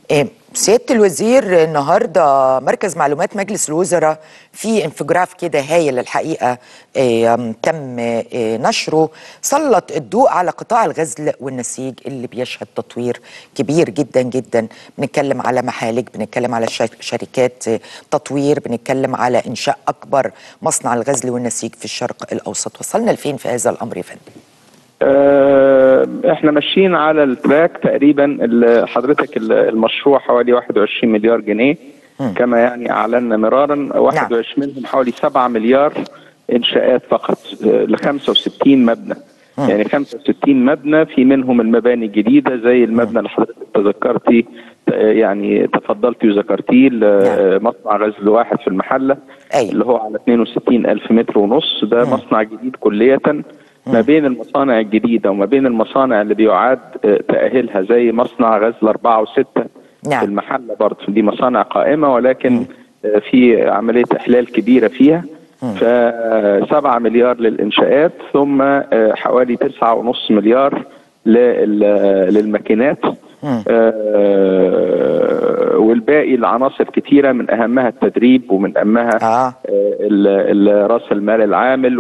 إيه، سيادة الوزير النهاردة مركز معلومات مجلس الوزراء في انفجراف كده هايل الحقيقة إيه، أم، تم إيه، نشره سلط الضوء على قطاع الغزل والنسيج اللي بيشهد تطوير كبير جدا جدا بنتكلم على محالك بنتكلم على شر- شركات إيه، تطوير بنتكلم على إنشاء أكبر مصنع الغزل والنسيج في الشرق الأوسط وصلنا لفين في هذا الأمر يا فندم؟ آه، احنا ماشيين على التراك تقريبا ال- حضرتك ال- المشروع حوالي 21 مليار جنيه كما يعني اعلنا مرارا 21 منهم حوالي 7 مليار انشاءات فقط ل 65 مبنى يعني 65 مبنى في منهم المباني الجديده زي المبنى اللي حضرتك تذكرتي آه، يعني تفضلتي وذكرتيه ل- مصنع غزل واحد في المحله أيوة. اللي هو على 62 ألف متر ونص ده مصنع جديد كلية ما بين المصانع الجديدة وما بين المصانع اللي بيعاد آه، تأهيلها زي مصنع غزل أربعة وستة نعم. في المحلة برضه دي مصانع قائمة ولكن آه، في عملية إحلال كبيرة فيها فسبعة مليار للإنشاءات ثم آه، حوالي تسعة ونص مليار لل- للماكينات آه، والباقي العناصر كتيرة من أهمها التدريب ومن أهمها آه. آه، ال- ال- راس المال العامل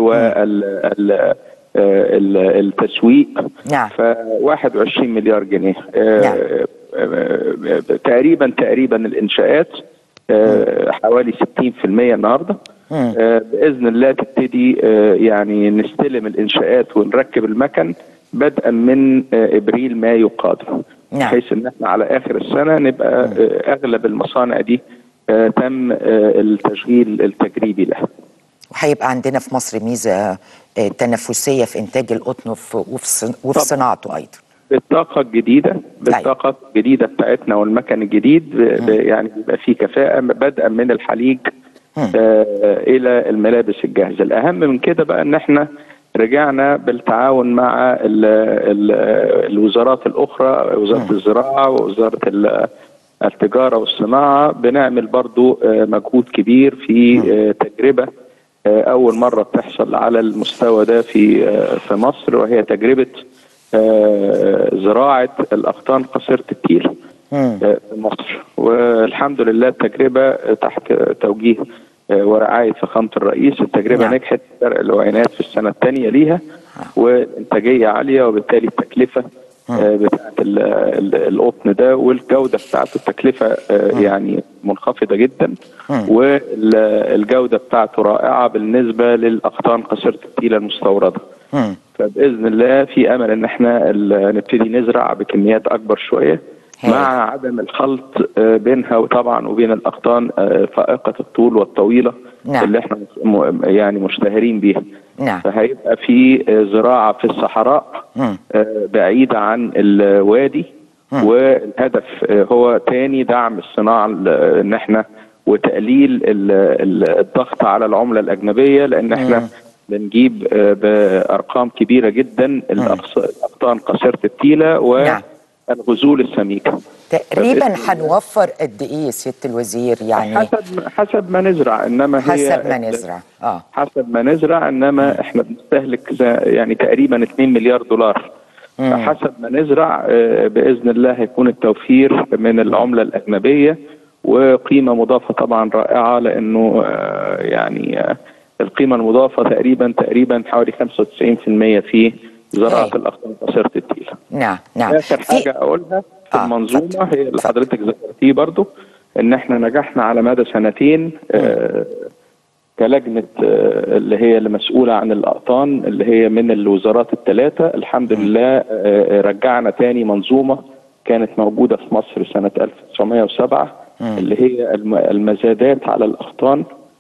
والتسويق نعم. ف 21 مليار جنيه آه، نعم. آه، آه، تقريبا تقريبا الانشاءات آه، حوالي 60% النهارده آه، باذن الله تبتدي آه، يعني نستلم الانشاءات ونركب المكن بدءا من آه، ابريل مايو القادم نعم. بحيث ان احنا على اخر السنه نبقى آه، اغلب المصانع دي آه، تم آه، التشغيل التجريبي لها وهيبقى عندنا في مصر ميزه آه، تنافسيه في انتاج القطن وفي وفي صن- وفي طبعاً. صناعته ايضا بالطاقة الجديدة بالطاقة الجديدة بتاعتنا والمكن الجديد ب- ب- يعني بيبقى فيه كفاءة بدءا من الحليج آه إلى الملابس الجاهزة الأهم من كده بقى إن إحنا رجعنا بالتعاون مع ال ال الوزارات الأخرى وزارة الزراعة ووزارة ال- التجارة والصناعة بنعمل برضو آه، مجهود كبير في آه، تجربة آه، أول مرة بتحصل على المستوى ده في آه، في مصر وهي تجربة آه، زراعة الأقطان قصيرة التيل آه، في مصر والحمد لله التجربة تحت توجيه آه، ورعاية فخامة الرئيس التجربة نعم. نجحت فرق العينات في السنة الثانية ليها والإنتاجية عالية وبالتالي التكلفة آه، بتاعت ال- ال- القطن ده والجودة بتاعته التكلفة آه، يعني منخفضة جدا والجودة بتاعته رائعة بالنسبة للأقطان قصيرة التيلة المستوردة مم. فباذن الله في امل ان احنا ال- نبتدي نزرع بكميات اكبر شويه هايل. مع عدم الخلط آه، بينها وطبعا وبين الاقطان آه، فائقه الطول والطويله نعم. اللي احنا م- يعني مشتهرين بيها نعم. فهيبقى في آه، زراعه في الصحراء مم. آه، بعيده عن الوادي والهدف آه، هو تاني دعم الصناعه ال- ان احنا وتقليل ال- ال- الضغط على العمله الاجنبيه لان احنا بنجيب آه، بارقام كبيره جدا الأقص- الاقطان قصيره التيله نعم. والغزول السميكه تقريبا فبإذن الله. هنوفر قد ايه يا سياده الوزير يعني حسب حسب ما نزرع انما هي حسب ما نزرع اه حسب ما نزرع انما احنا بنستهلك ز- يعني تقريبا 2 مليار دولار فحسب ما نزرع آه، باذن الله هيكون التوفير من العمله الاجنبيه وقيمه مضافه طبعا رائعه لانه آه، يعني آه، القيمه المضافه تقريبا تقريبا حوالي 95% في زراعه هاي. الاقطان قصيره التيله. نعم نعم اخر في- حاجه اقولها في آه، المنظومه اتفضل. هي اللي اتفضل. حضرتك ذكرتيه برضو ان احنا نجحنا على مدى سنتين آه، كلجنه آه، اللي هي اللي مسؤوله عن الاقطان اللي هي من الوزارات الثلاثه الحمد لله آه، رجعنا تاني منظومه كانت موجوده في مصر سنه 1907 اللي هي الم- المزادات على الاقطان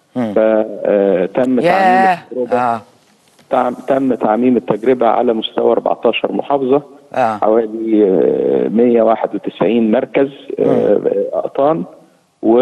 فتم تعميم ياه التجربه اه تعم- تم تعميم التجربة على مستوى 14 محافظة آه. حوالي آه، 191 مركز آه، أقطان و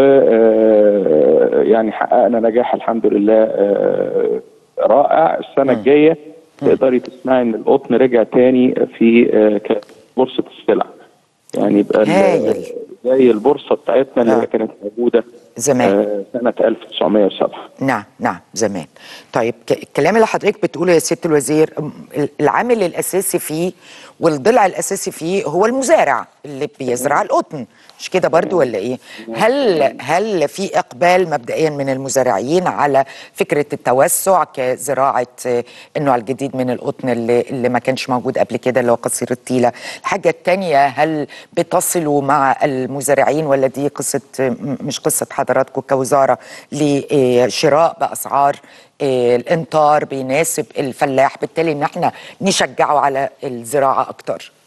آه، يعني حققنا نجاح الحمد لله آه، رائع السنة الجاية تقدري تسمعي إن القطن رجع تاني في آه، بورصة السلع يعني يبقى ال- هايل. زي البورصة بتاعتنا اللي آه. هي كانت موجودة زمان. آه، سنه 1907 نعم نعم زمان طيب ك- الكلام اللي حضرتك بتقوله يا ست الوزير أم- ال- العامل الاساسي فيه والضلع الاساسي فيه هو المزارع اللي بيزرع القطن مش كده برضو ولا ايه هل هل في اقبال مبدئيا من المزارعين على فكره التوسع كزراعه آه، النوع الجديد من القطن اللي, اللي ما كانش موجود قبل كده اللي هو قصير التيله الحاجه الثانيه هل بتصلوا مع المزارعين ولا دي قصه م- مش قصه حضراتكم كوزاره لشراء باسعار آه، الامطار بيناسب الفلاح بالتالي ان احنا نشجعه على الزراعه اكتر